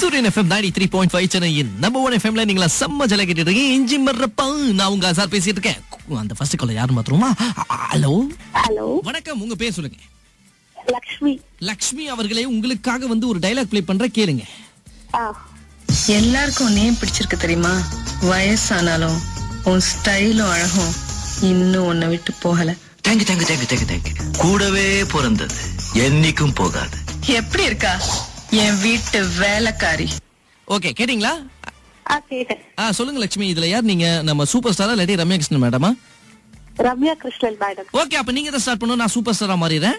சூரியன் FM ninety three point five சென்னையின் number one எஃப்எம்ல நீங்களா செம்ம ஜல கேட்டுட்டு இருக்கீங்க இஞ்சி மர்றப்பா நான் உங்க சார் பேசிட்டு இருக்கேன் அந்த ஃபர்ஸ்ட் கால யாரும் மாத்திரமா ஹலோ ஹலோ வணக்கம் உங்க பேர் சொல்லுங்க லக்ஷ்மி லக்ஷ்மி அவர்களே உங்களுக்காக வந்து ஒரு டைலாக் ப்ளே பண்ற கேளுங்க ஆ எல்லாருக்கும் நேம் பிடிச்சிருக்கு தெரியுமா வயசானாலும் உன் ஸ்டைலும் அழகும் இன்னும் உன்னை விட்டு போகல thank you thank you thank you thank you thank you கூடவே பிறந்தது என்னைக்கும் போகாது எப்படி இருக்கா என் வீட்டு வேலைக்காரி ஓகே கேட்டீங்களா ஆ கேட்டேன் ஆ சொல்லுங்க லட்சுமி இதுல யார் நீங்க நம்ம சூப்பர் ஸ்டாரா இல்லாட்டி ரம்யா கிருஷ்ணன் மேடமா ரம்யா கிருஷ்ணன் மேடம் ஓகே அப்ப நீங்க தான் ஸ்டார்ட் பண்ணும் நான் சூப்பர் ஸ்டாரா மாறிடுறேன்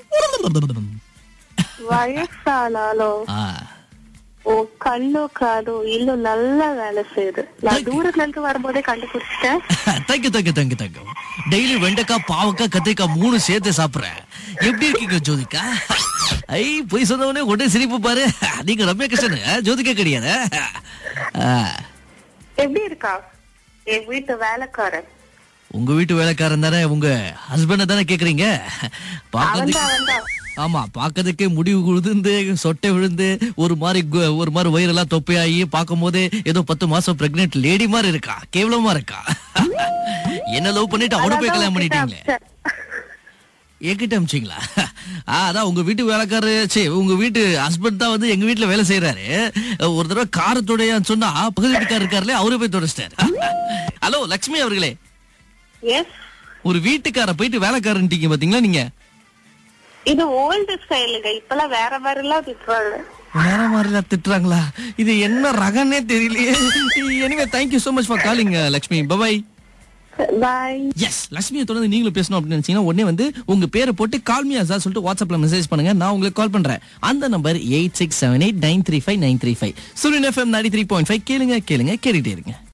வயசானாலும் ஆ உன் கண்ணோ காதோ இன்னும் நல்லா வேலை செய்யுது நான் தூரத்துல இருந்து வரும்போதே கண்டுபிடிச்சிட்டேன் thank you thank you thank you thank you daily வெண்டைக்காய் பாவக்காய் கத்திரிக்காய் மூணு சேர்த்து சாப்பிடுறேன் எப்படி இருக்கீங்க ஜோதிகா ஐ போய் சொன்னவனே உடனே சிரிப்பு பாரு நீங்க ரம்யா கிருஷ்ணன் ஆ, ஜோதிகா கிடையாது ஆ, எப்படி இருக்கா என் வீட்டு வேலைக்காரன் உங்க வீட்டு வேலைக்காரன் தானே உங்க ஹஸ்பண்ட தானே கேக்குறீங்க அவன்தான் பாக்கிறதுக்கு அவன்தான் ஆமா பாக்கிறதுக்கே முடிவு விழுந்து சொட்டை விழுந்து ஒரு மாதிரி கு- ஒரு மாதிரி வயிறெல்லாம் தொப்பையாகி பார்க்கும் போதே ஏதோ பத்து மாசம் பிரெக்னென்ட் லேடி மாதிரி இருக்கா கேவலமா இருக்கா என்ன லவ் பண்ணிட்டு அவனை போய் கல்யாணம் பண்ணிட்டீங்களே என்கிட்ட அமிச்சிங்களா ஆ அதான் உங்க வீட்டு வேலைக்காரரு சரி உங்க வீட்டு ஹஸ்பண்ட் தான் வந்து எங்க வீட்டுல வேலை செய்யறாரு ஒரு தடவை கார துடையான்னு சொன்னா பக்கத்து வீட்டுக்காரர் இருக்காருலே அவரே போய் தொடச்சிட்டாரு ஹலோ லக்ஷ்மி அவர்களே எஸ் ஒரு வீட்டுக்கார போயிட்டு வேலைக்காரன்ட்டீங்க பாத்தீங்களா நீங்க இது ஓல்டு ஸ்டைலுங்க இப்பெல்லாம் வேற மாதிரி எல்லாம் திட்டுறாங்க வேற மாதிரிலாம் திட்டுறாங்களா இது என்ன ரகன்னே தெரியலையே anyway thank you so much for calling Lakshmi bye bye yes லட்சுமியை தொடர்ந்து நீங்களும் பேசணும் அப்படின்னு நினைச்சீங்கன்னா உடனே வந்து உங்க பேரை போட்டு கால் மீ அசா சொல்லிட்டு வாட்ஸ்அப்ல மெசேஜ் பண்ணுங்க நான் உங்களுக்கு கால் பண்றேன் அந்த number eight six seven eight nine three five nine three five Suryan FM ninety three point five கேளுங்க கேளுங்க கேட்டுட்டே இருங்க